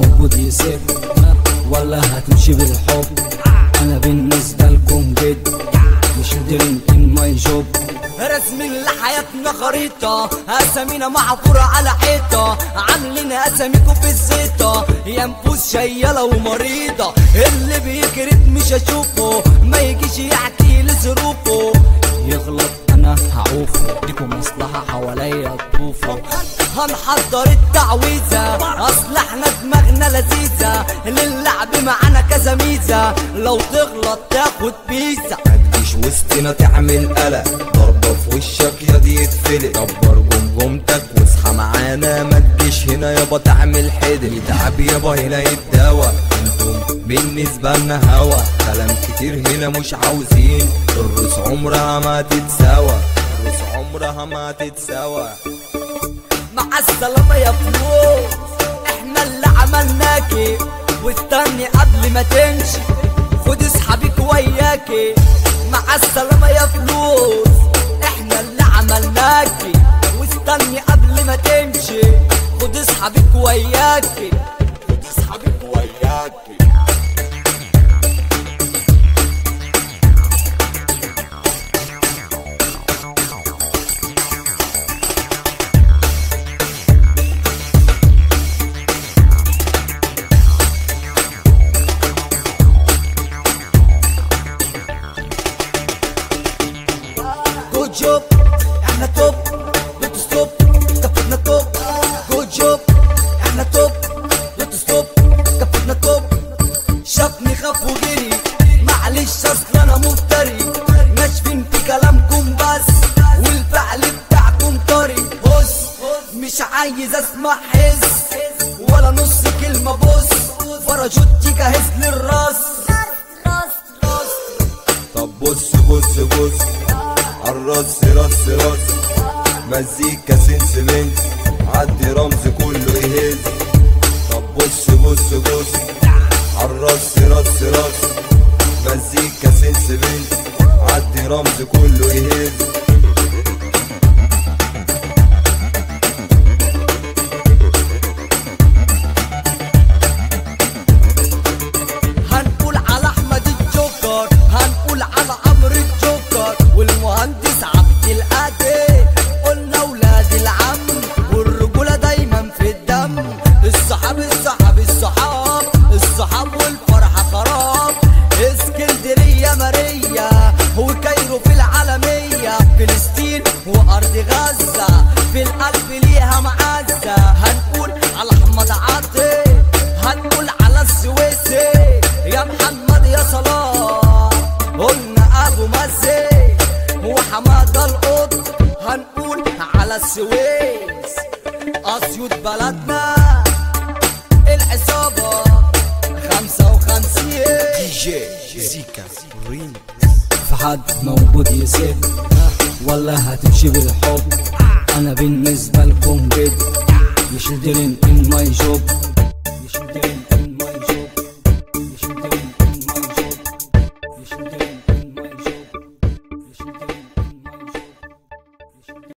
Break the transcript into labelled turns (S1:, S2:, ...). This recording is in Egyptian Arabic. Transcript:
S1: موجود يسيب ولا هتمشي بالحب انا بالنسبة لكم جد مش درين ان ماي جوب
S2: رسمين لحياتنا خريطة أسامينا محفورة على حيطة عاملين أساميكوا في الزيطة يا نفوس شيالة ومريضة اللي بيكرت مش هشوفه ما يجيش يحكي لي ظروفه
S1: يغلط انا هعوفه ليكوا مصلحة حواليا تطوفوا
S2: هنحضر التعويذة أصل احنا دماغنا لذيذة للعب معانا كذا ميزة لو تغلط تاخد بيزة
S3: متجيش وسطنا تعمل قلق ضربة في وشك يا دي يتفلق كبر جمجمتك واصحى معانا ما تجيش هنا يابا تعمل حدق يتعب يابا هنا يتداوى انتم بالنسبة لنا هوا كلام كتير هنا مش عاوزين الروس عمرها ما تتساوى الروس عمرها ما تتساوى
S2: مع السلامة يا فلوس احنا اللي عملناكي واستني قبل ما تمشي خد اصحابك وياكي مع السلامة يا فلوس احنا اللي عملناكي واستني قبل ما تمشي خد اصحابك وياكي خد اصحابك وياكي جود جوب احنا توب دوت ستوب كفتنا توب جود جوب احنا توب دوت ستوب كفتنا توب شافني خاف وجري معلش اصل انا مفتري ناشفين في كلامكم بس والفعل بتاعكم طري بص مش عايز اسمع حس ولا نص كلمة بص فرجوتي جاهز للراس راس راس
S3: طب بص بص بص عالراس راس راس مزيكا سنس منس عدي رمز كله يهز طب بص بص بص عالراس راس راس مزيكا سنس منس عدي رمز كله يهز
S2: هنقول على احمد الجوكر هنقول على عمرو الجوكر والمهندس عبد القادر قلنا ولاد العم والرجوله دايما في الدم الصحاب الصحاب الصحاب الصحاب والفرحه خراب اسكندريه ماريا وكايرو في العالميه فلسطين وارض غزه في القلب ليها معزه هنقول على احمد عاطف هنقول على السويسي يا محمد يا صلاح قلنا ابو مزي وحماده القط هنقول على السويس اسيوط بلدنا العصابه خمسة وخمسين
S3: دي جي زيكا ريم
S1: في حد موجود يسيب ولا هتمشي بالحب انا بالنسبة لكم جد مش درين ان ماي جوب مش درين